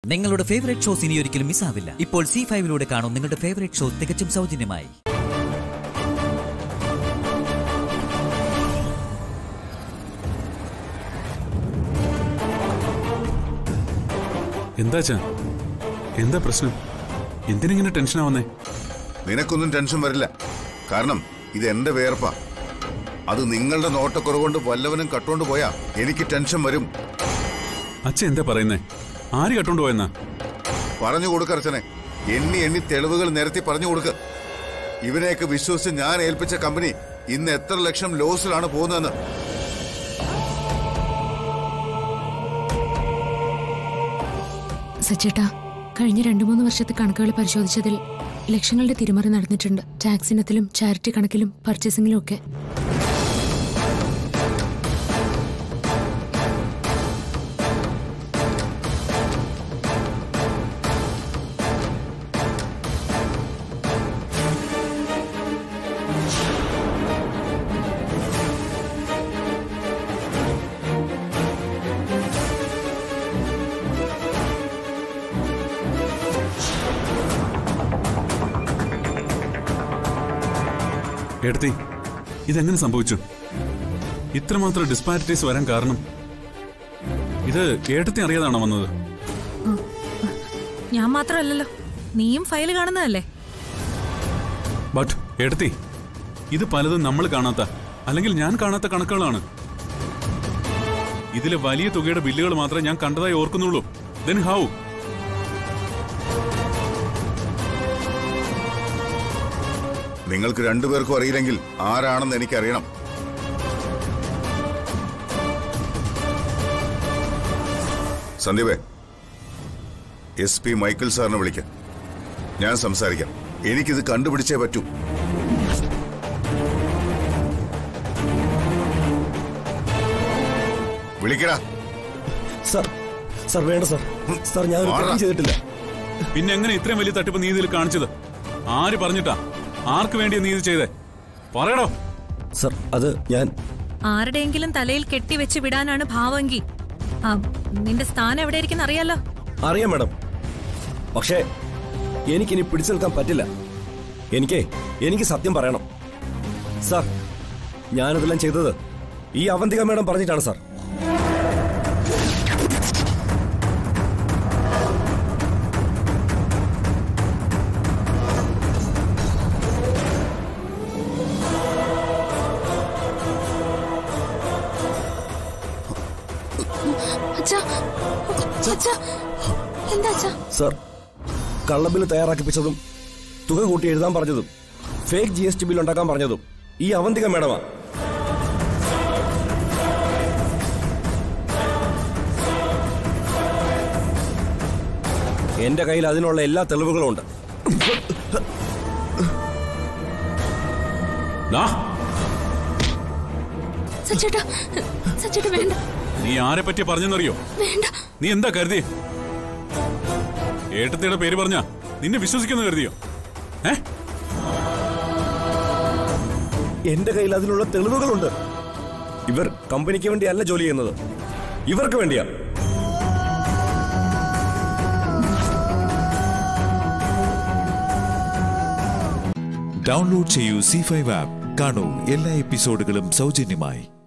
നിങ്ങളുടെ favourite shows ഇനി ഒരിക്കലും മിസ്സാവില്ല ഇപ്പോൾ സി ഫൈവിലൂടെ കാണും നിങ്ങളുടെ ഫേവറേറ്റ് ഷോ തികച്ചും സൗജന്യമായി എന്താ ചാ എന്താ പ്രശ്നം എന്തിനിങ്ങനെ ടെൻഷൻ ആവുന്നേ നിനക്കൊന്നും ടെൻഷൻ വരില്ല കാരണം ഇത് എന്റെ വേർപ്പാ അത് നിങ്ങളുടെ നോട്ടക്കുറവുകൊണ്ട് വല്ലവനും കട്ടോണ്ട് പോയാ എനിക്ക് ടെൻഷൻ വരും അച്ഛൻ എന്താ പറയുന്നേ ആര് കട്ടോണ്ട് പോയെന്നാ പറഞ്ഞു കൊടുക്ക അർച്ചനെ എണ്ണി എണ്ണി തെളിവുകൾ നിരത്തി പറഞ്ഞു കൊടുക്ക ഇവനെയൊക്കെ വിശ്വസിച്ച് ഞാൻ ഏൽപ്പിച്ച കമ്പനി ഇന്ന് എത്ര ലക്ഷം ലോസിലാണ് പോകുന്നതെന്ന് സച്ചേട്ടാ കഴിഞ്ഞ രണ്ടു മൂന്ന് വർഷത്തെ കണക്കുകൾ പരിശോധിച്ചതിൽ ലക്ഷങ്ങളുടെ തിരിമറി നടന്നിട്ടുണ്ട് ടാക്സ് ഇനത്തിലും ചാരിറ്റി കണക്കിലും പർച്ചേസിംഗിലും ഒക്കെ എടുത്തി ഇതെങ്ങനെ സംഭവിച്ചു ഇത്രമാത്രം ഡിസ്പാരിറ്റീസ് വരാൻ കാരണം ഇത് ഏട്ടത്തെ അറിയാതാണോ വന്നത് ഞാൻ മാത്രമല്ലല്ലോ നീയും ഫയൽ കാണുന്നതല്ലേ ബട്ട് എടുത്തി ഇത് പലതും നമ്മൾ കാണാത്ത അല്ലെങ്കിൽ ഞാൻ കാണാത്ത കണക്കുകളാണ് ഇതിലെ വലിയ തുകയുടെ ബില്ലുകൾ മാത്രമേ ഞാൻ കണ്ടതായി ഓർക്കുന്നുള്ളൂ ദെൻ ഹൗ നിങ്ങൾക്ക് രണ്ടുപേർക്കും അറിയില്ലെങ്കിൽ ആരാണെന്ന് എനിക്കറിയണം സന്ദീപേ എസ് പി മൈക്കിൾ സാറിനെ വിളിക്കാം ഞാൻ സംസാരിക്കാം എനിക്കിത് കണ്ടുപിടിച്ചേ പറ്റൂ വിളിക്കടാ സാർ സാർ വേണ്ട സാർ സാർ ഞാൻ ഒരു മാറാ. തെറ്റും ചെയ്തിട്ടില്ല പിന്നെ എങ്ങനെ ഇത്രയും വലിയ തട്ടിപ്പ് നീ ഇതിൽ കാണിച്ചത് ആര് പറഞ്ഞിട്ടാ ആർക്ക് വേണ്ടിയാ നീ ഇത് ചെയ്തേ പറയടോ സാർ അത് ഞാൻ ആരുടെയെങ്കിലും തലയിൽ കെട്ടിവെച്ച് വിടാനാണ് ഭാവമെങ്കിൽ ആ നിന്റെ സ്ഥാനം എവിടെ ഇരിക്കുന്ന അറിയാലോ അറിയാം മാഡം പക്ഷേ എനിക്കിനി പിടിച്ചു നിൽക്കാൻ പറ്റില്ല എനിക്കേ എനിക്ക് സത്യം പറയണം സാർ ഞാനിതെല്ലാം ചെയ്തത് ഈ അവന്തിക മാഡം പറഞ്ഞിട്ടാണ് സാർ അച്ഛാ അച്ഛാ എന്താ അച്ഛാ സാർ കള്ളബില്ല് തയ്യാറാക്കിപ്പിച്ചതും തുക കൂട്ടി എഴുതാൻ പറഞ്ഞതും fake G S T bill ഉണ്ടാക്കാൻ പറഞ്ഞതും ഈ അവന്തിക മാഡമാ എന്റെ കയ്യിൽ അതിനുള്ള എല്ലാ തെളിവുകളും ഉണ്ട് ദാ, സച്ചേട്ടാ സച്ചേട്ടാ വേണ്ട നീ ആരെ പറ്റി പറഞ്ഞെന്നറിയോ വേണ്ട നീ എന്താ കരുതി ഏട്ടത്തിയുടെ പേര് പറഞ്ഞ നിന്നെ വിശ്വസിക്കുന്നു കരുതിയോ ഏ എന്റെ കയ്യിൽ അതിനുള്ള തെളിവുകളുണ്ട് ഇവർ കമ്പനിക്ക് വേണ്ടിയല്ല ജോലി ചെയ്യുന്നത് ഇവർക്ക് വേണ്ടിയാ ഡൗൺലോഡ് ചെയ്യൂ സി ഫൈവ് ആപ്പ് കാണൂ എല്ലാ എപ്പിസോഡുകളും സൗജന്യമായി